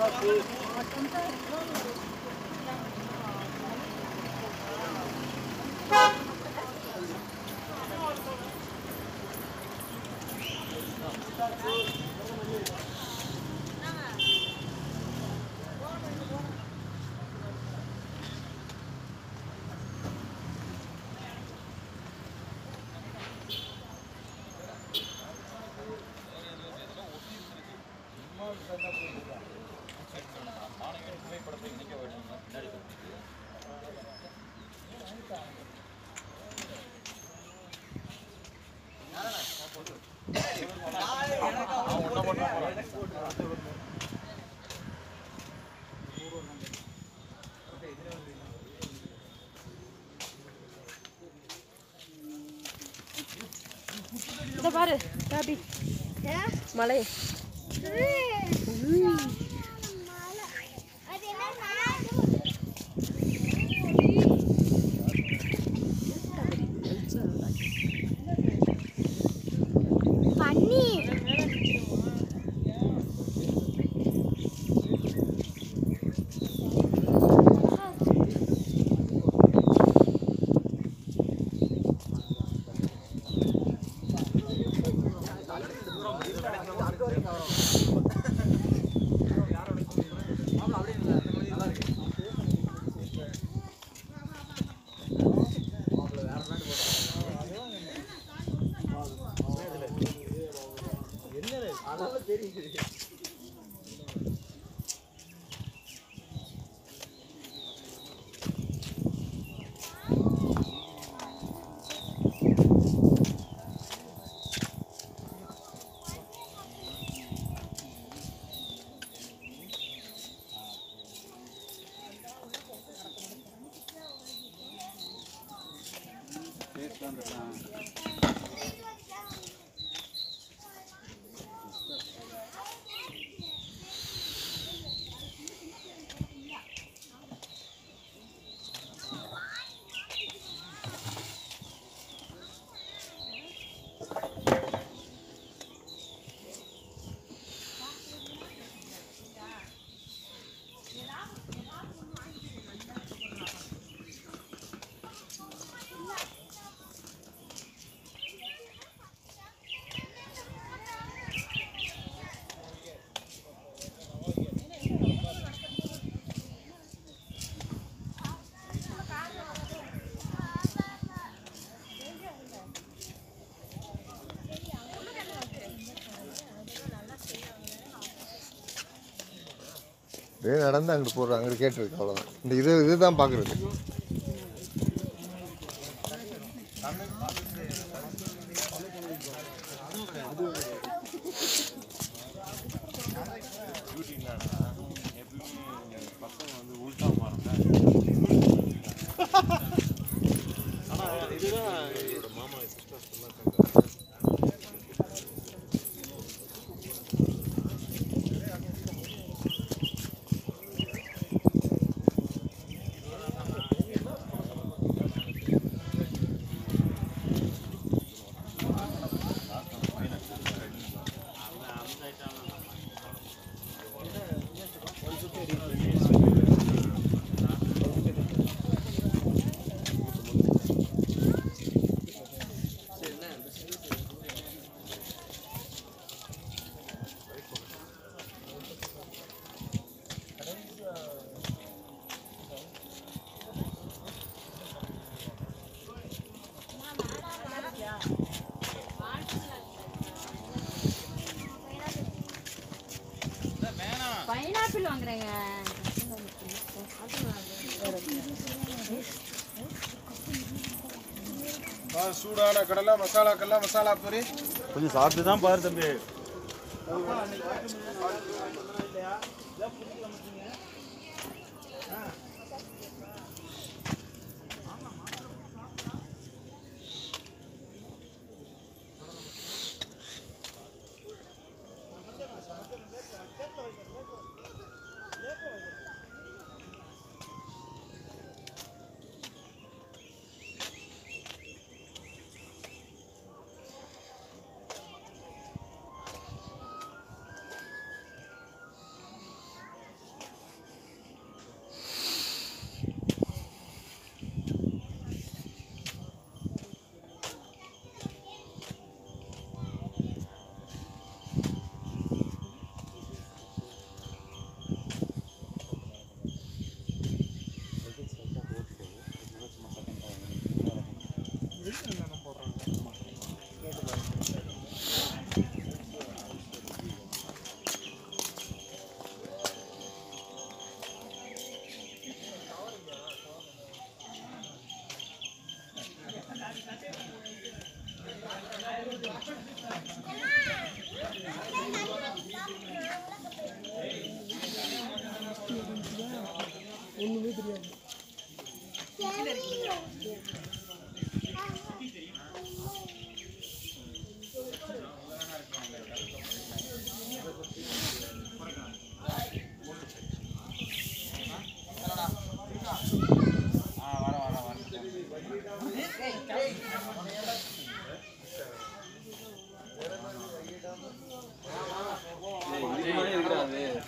இத பாரு டாபி மலை பண்ணி அப்படியே நடந்து அங்கிட்டு போடுறாங்க அங்கிட்டு கேட்டுருக்கு அவ்வளோதான் இந்த இது இதுதான் பார்க்குறது பைனாப்பிள் வாங்குறேங்க சூடான கடலை மசாலாக்கெல்லாம் மசாலா பொரி கொஞ்சம் சாப்பிட்டு தான் பாரு தம்பி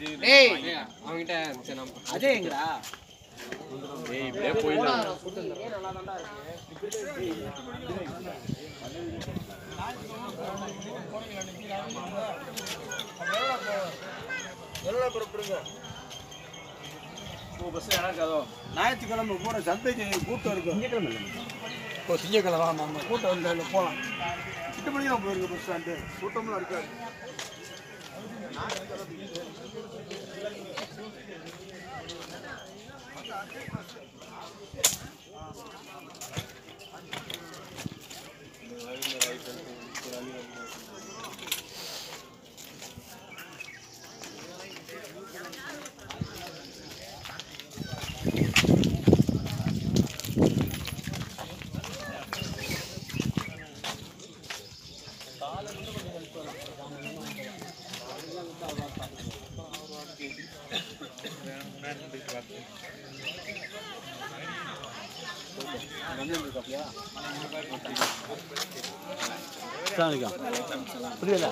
ஞாயிற்றுக்கிழமை போற சந்தைக்கு கூட்டம் இருக்கும் திங்கக்கிழமை இப்போ திங்கக்கிழமை ஆமாம் ஆமாம் கூட்டம் வந்து அதில் போகலாம் எட்டு மணிக்கு தான் போயிருக்கு பஸ் ஸ்டாண்டு கூட்டம்லாம் இருக்காது புரியல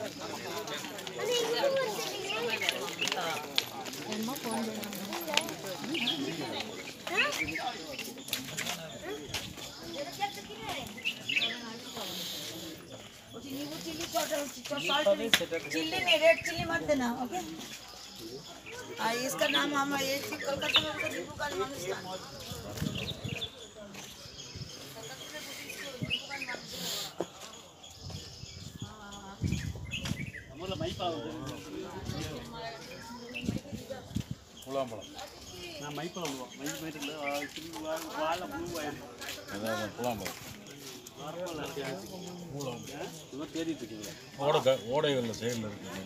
चिल्ली नहीं रेड चिल्ली मत देना ओके आ, इसका नाम हम ये थी कोलकाता में उसका दीपू का नाम इसका நான் மைப்பழம் விடுவோம் மை போயிட்டு திரும்பி வாழை ப்ளூ ஆயிடும் இன்னும் தேடிட்டு இருக்கீங்களா ஓடை ஓடைகளில் சைடில் இருக்குது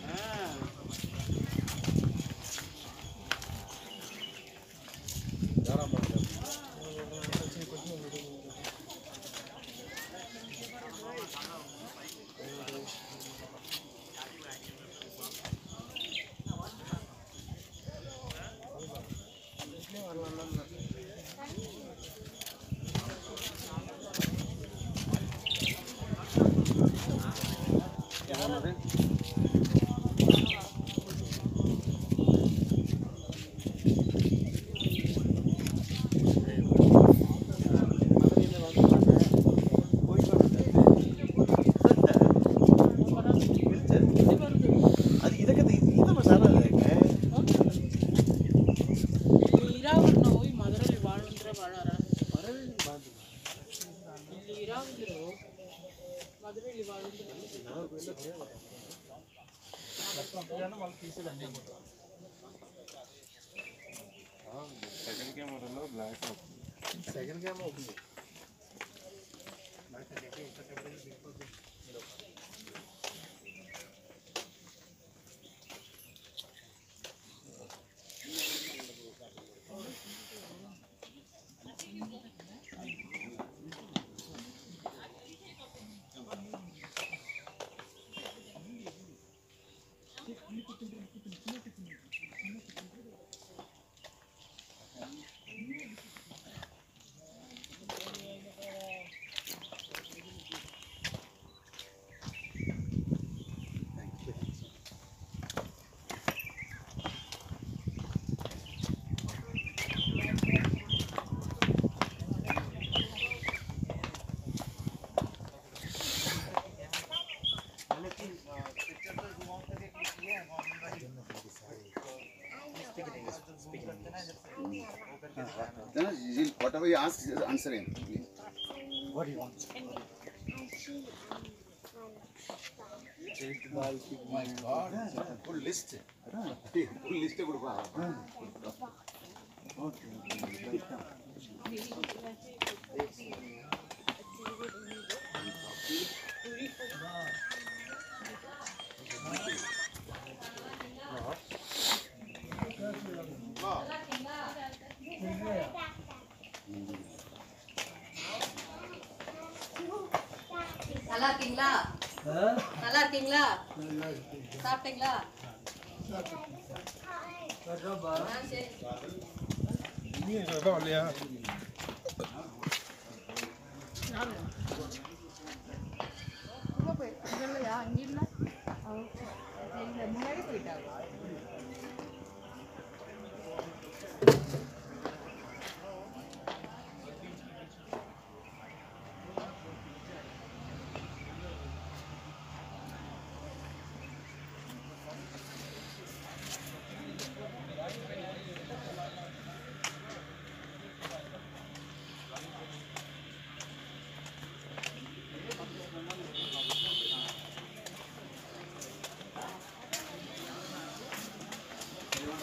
அது ಇದಕ್ಕೆ ಇದು ಮಸಾಲ ಇರಾವಣ ಹೋಗಿ ಮದರಲ್ಲಿ ಬಾಳಂದ್ರೆ ಬಾಳಾರ ಇಲ್ಲಿ ಇರಾವಿದ್ರು ಮದರಲ್ಲಿ ಬಾಳಂದ್ರೆ Whatever you ask, just answer him. please. My God, full list. Full list கொடுப்பா. நல்லா இருக்கீங்களா நல்லா இருக்கீங்களா சாப்பிட்டீங்களா ஆ, சரி நீ சொல்றதா இல்லையா உள்ள போய் இல்லையா அங்கே இல்லை முன்னாடி போயிட்டாங்க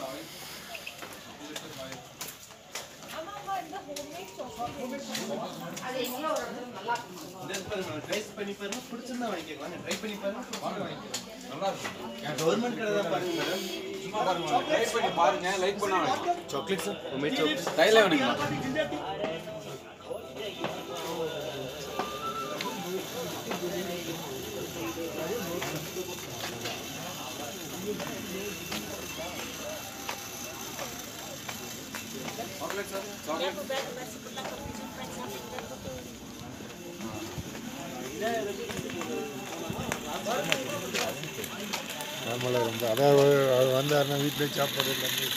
ட்ரை பண்ணி பாருங்க பிடிச்சிருந்தா வாங்கிக்கலாம் ட்ரை பண்ணி பாருங்க நல்லா இருக்கும் கவர்மெண்ட் கடை தான் பாருங்க மேடம் சும்மா பாருங்க லைக் பண்ணி பாருங்க லைக் பண்ணாங்க சாக்லேட்ஸ் தைல வேணுங்களா சாக்லேட் சார் சாக்லேட் நார்மலாக ரொம்ப அதாவது அது வந்தாருன்னா வீட்டிலே சாப்பாடு எல்லாமே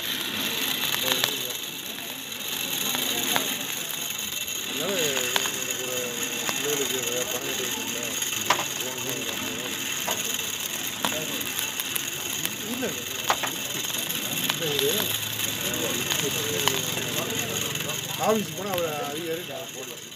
அதனால எனக்கு ஒரு பிள்ளைகளுக்கு பணம் கிடைக்குங்களா ஆஃபீஸ் போனால் அவர் அதிகாரி போடலாம்